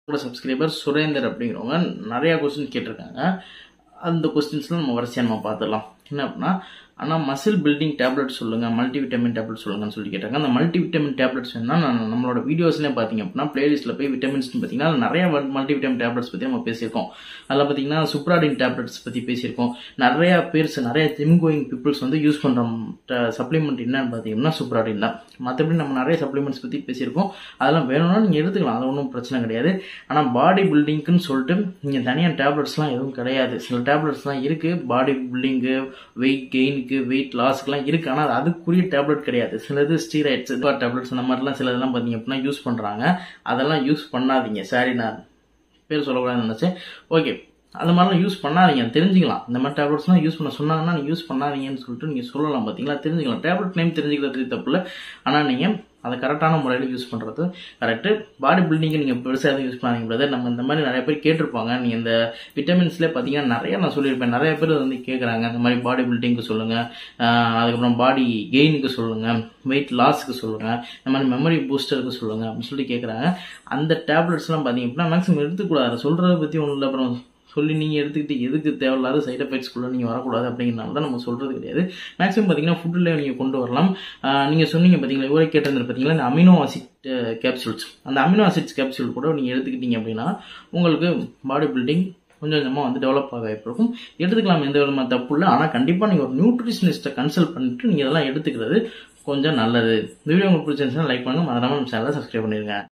கூட சப்ஸ்கிரைபர் சுரேந்தர் அப்படிங்கிறவங்க நிறையா கொஸ்டின் கேட்டிருக்காங்க அந்த கொஸ்டின்ஸ்லாம் நம்ம வரிசையாக நம்ம பார்த்துடலாம் என்ன அப்படின்னா ஆனால் மசில் பில்டிங் டேப்லெட் சொல்லுங்கள் மல்டிவிட்டமின் டேப்லெட் சொல்லுங்கன்னு சொல்லி கேட்டாங்க அந்த மல்டிவிட்டமின் டேப்லெட்ஸ் வேணா நான் நம்மளோட வீடியோஸ்லேயே பார்த்தீங்க அப்படின்னா பிளேலிஸ்ட்டில் போய் விட்டமின்ஸ்னு பார்த்தீங்கன்னா அதில் நிறைய மல்டிவிட்டமின் டேப்லெட்ஸ் பற்றி நம்ம பேசியிருக்கோம் அதில் பார்த்தீங்கன்னா சுப்ராடின் டேப்லெட்ஸ் பற்றி பேசியிருக்கோம் நிறைய பேர்ஸ் நிறைய ஜிம் கோயிங் பீப்புள்ஸ் வந்து யூஸ் பண்ணுற சப்ளிமெண்ட் என்னன்னு பார்த்தீங்கன்னா சுப்ராடின் தான் மற்றபடி நம்ம நிறைய சப்ளிமெண்ட்ஸ் பற்றி பேசியிருக்கோம் அதெல்லாம் வேணும்னா நீங்கள் எடுத்துக்கலாம் அது ஒன்றும் பிரச்சனை கிடையாது ஆனால் பாடி பில்டிங்க்குன்னு சொல்லிட்டு நீங்கள் தனியாக டேப்லெட்ஸ்லாம் எதுவும் கிடையாது சில டேப்லெட்ஸ்லாம் இருக்குது பாடி பில்டிங்கு வெயிட் கெயினுக்கு வெயிட் லாஸ்க்குலாம் இருக்குது ஆனால் அது அதுக்குரிய டேப்லெட் கிடையாது சிலது ஸ்டீராய்ட்ஸ் டேப்லெட்ஸ் அந்த மாதிரிலாம் சிலதெல்லாம் பார்த்தீங்க அப்படின்னா யூஸ் பண்ணுறாங்க அதெல்லாம் யூஸ் பண்ணாதீங்க சாரி நான் பேர் சொல்லக்கூடாதுன்னு நினச்சேன் ஓகே அது மாதிரிலாம் யூஸ் பண்ணாதீங்க தெரிஞ்சுக்கலாம் இந்த மாதிரி டேப்லெட்ஸ்லாம் யூஸ் பண்ண சொன்னாங்கன்னா நீங்கள் யூஸ் பண்ணாதீங்கன்னு சொல்லிட்டு நீங்கள் சொல்லலாம் பார்த்தீங்களா தெரிஞ்சுக்கலாம் டேப்லெட் நேம் தெரிஞ்சுக்கிறது தப்பு இல்லை ஆனால் நீங்கள் அதை கரெக்டான முறையில் யூஸ் பண்ணுறது கரெக்டு பாடி பில்டிங்கை நீங்கள் பெருசாக எதுவும் யூஸ் பண்ணாதீங்க பிரதர் நம்ம இந்த மாதிரி நிறைய பேர் கேட்டிருப்பாங்க நீங்கள் இந்த விட்டமின்ஸ்லேயே பார்த்தீங்கன்னா நிறைய நான் சொல்லியிருப்பேன் நிறைய பேர் வந்து கேட்குறாங்க இந்த மாதிரி பாடி பில்டிங்க்கு சொல்லுங்கள் அதுக்கப்புறம் பாடி கெயினுக்கு சொல்லுங்கள் வெயிட் லாஸுக்கு சொல்லுங்கள் இந்த மாதிரி மெமரி பூஸ்டருக்கு சொல்லுங்கள் அப்படின்னு சொல்லி கேட்குறாங்க அந்த டேப்லெட்ஸ்லாம் பார்த்தீங்க அப்படின்னா மேக்ஸிமம் எடுத்துக்கூடாது சொல்கிறத பற்றி ஒன்றும் இல்லை அப்புறம் சொல்லி நீங்கள் எடுத்துக்கிட்டு எதுக்கு தேவையில்லாத சைட் எஃபெக்ட்ஸ்குள்ளே நீங்கள் வரக்கூடாது அப்படிங்கிறனால தான் நம்ம சொல்கிறது கிடையாது மேக்ஸிமம் பார்த்தீங்கன்னா ஃபுட்டில் நீங்கள் கொண்டு வரலாம் நீங்கள் சொன்னீங்க பார்த்தீங்களா இவரே கேட்டிருந்தது பார்த்தீங்களா இந்த அமினோ ஆசிட் கேப்சூல்ஸ் அந்த அமினோ ஆசிட்ஸ் கேப்சூல் கூட நீங்கள் எடுத்துக்கிட்டீங்க அப்படின்னா உங்களுக்கு பாடி பில்டிங் கொஞ்சம் கொஞ்சமாக வந்து டெவலப் ஆக வாய்ப்பு இருக்கும் எடுத்துக்கலாம் எந்த விதமான தப்பு இல்லை ஆனால் கண்டிப்பாக நீங்கள் ஒரு நியூட்ரிஷனிஸ்ட்டை கன்சல்ட் பண்ணிட்டு நீங்கள் இதெல்லாம் எடுத்துக்கிறது கொஞ்சம் நல்லது இந்த வீடியோ உங்களுக்கு பிடிச்சிருந்துச்சுன்னா லைக் பண்ணுங்கள் மறக்காமல் நம்ம சேனலை சப்ஸ்கிரைப் பண்ணிடுங்க